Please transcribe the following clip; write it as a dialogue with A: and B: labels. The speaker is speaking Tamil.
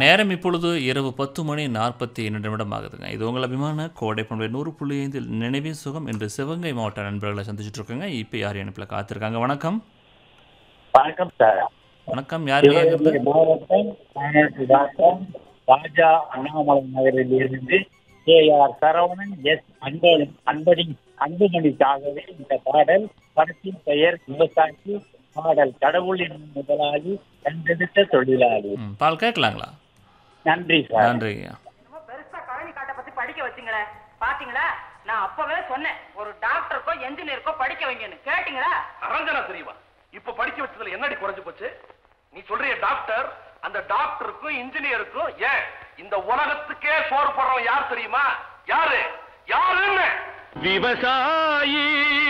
A: நேரம் இப்பொழுது இரவு பத்து மணி நாற்பத்தி இரண்டு நிமிடம் ஆகுதுங்க இது உங்கள் அபிமான கோடை பண்பை நூறு புள்ளி ஐந்தில் நினைவே சுகம் என்று சிவகங்கை மாவட்ட நண்பர்களை சந்திச்சுட்டு இருக்கோங்க இப்போ யார் இணைப்பில் காத்திருக்காங்க வணக்கம்
B: வணக்கம் சார்
A: வணக்கம் யார்
B: சிவகங்கை மாவட்டம் மாநகராட்சி டாக்டர் ராஜா அண்ணாமலை நகரில் இருந்து கே ஆர் சரவணன் எஸ் அன்பழி அன்படி அன்புமணிக்காகவே இந்த பாடல் படத்தின் பெயர் விவசாயி பாடல் கடவுளின் முதலாளி கண்டெடுத்த தொழிலாளி
A: ம், பால் கேட்கலாங்களா
B: நன்றி சார்
A: நன்றிங்க
C: என்னமோ பெருசா கழனி காட்டை பத்தி படிக்க வச்சுங்களே பாத்தீங்களா நான் அப்பவே சொன்னேன் ஒரு டாக்டருக்கோ என்ஜினியருக்கோ படிக்க வைங்கன்னு கேட்டீங்களா
D: அரஞ்சனா தெரியவா இப்ப படிக்க வச்சதுல என்னடி குறைஞ்சு போச்சு நீ சொல்றிய டாக்டர் அந்த டாக்டருக்கும் இன்ஜினியருக்கும் ஏன் இந்த உலகத்துக்கே சோறு போடுறவன் யார் தெரியுமா யாரு யாருன்னு
E: விவசாயி